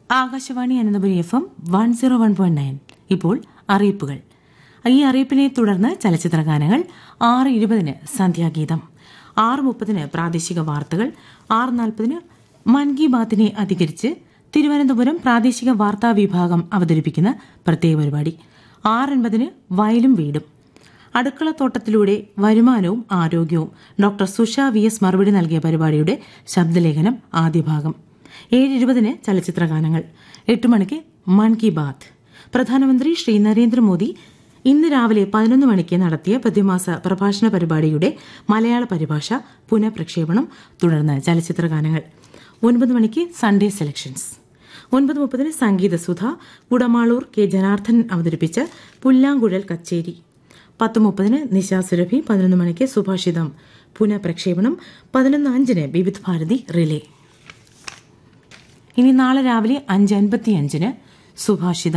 Akashvani Ananthapuri F M one zero one point nine ഇപ്പോൾ അറിയിപ്പുകൾ ഈ അറിയിപ്പിനെ തുടർന്ന് ചലച്ചിത്ര ഗാനങ്ങൾ ആറ് ഇരുപതിന് സന്ധ്യാഗീതം ആറ് മുപ്പതിന് പ്രാദേശിക വാർത്തകൾ ആറ് നാൽപ്പതിന് മൻ കി ബാത്തിനെ അധികരിച്ച് തിരുവനന്തപുരം പ്രാദേശിക വാർത്താ വിഭാഗം അവതരിപ്പിക്കുന്ന പ്രത്യേക പരിപാടി ആറ് അൻപതിന് വയലും വീടും അടുക്കളത്തോട്ടത്തിലൂടെ വരുമാനവും ആരോഗ്യവും ഡോക്ടർ സുഷ വി എസ് മറുപടി നൽകിയ പരിപാടിയുടെ ശബ്ദലേഖനം ആദ്യ ഭാഗം ഏഴ് ഇരുപതിന് ചലച്ചിത്ര ഗാനങ്ങൾ എട്ട് മണിക്ക് മൻ കി ബാത്ത് പ്രധാനമന്ത്രി ശ്രീ നരേന്ദ്രമോദി ഇന്ന് രാവിലെ പതിനൊന്ന് മണിക്ക് നടത്തിയ പ്രതിമാസ പ്രഭാഷണ പരിപാടിയുടെ മലയാള പരിഭാഷ പുനഃപ്രക്ഷേപണം തുടർന്ന് ചലച്ചിത്ര ഗാനങ്ങൾ ഒൻപത് മണിക്ക് സൺഡേ സെലക്ഷൻസ് ഒൻപത് മുപ്പതിന് സംഗീതസുധ കുടമാളൂർ കെ ജനാർദ്ദൻ അവതരിപ്പിച്ച പുല്ലാങ്കുഴൽ കച്ചേരി പത്ത് മുപ്പതിന് നിശാ സുരഭി പതിനൊന്ന് മണിക്ക് സുഭാഷിതം പുനഃപ്രക്ഷേപണം പതിനൊന്ന് അഞ്ചിന് വിവിധ് ഭാരതി റിലേ ഇനി നാളെ രാവിലെ അഞ്ച് അൻപത്തിയഞ്ചിന് സുഭാഷിതം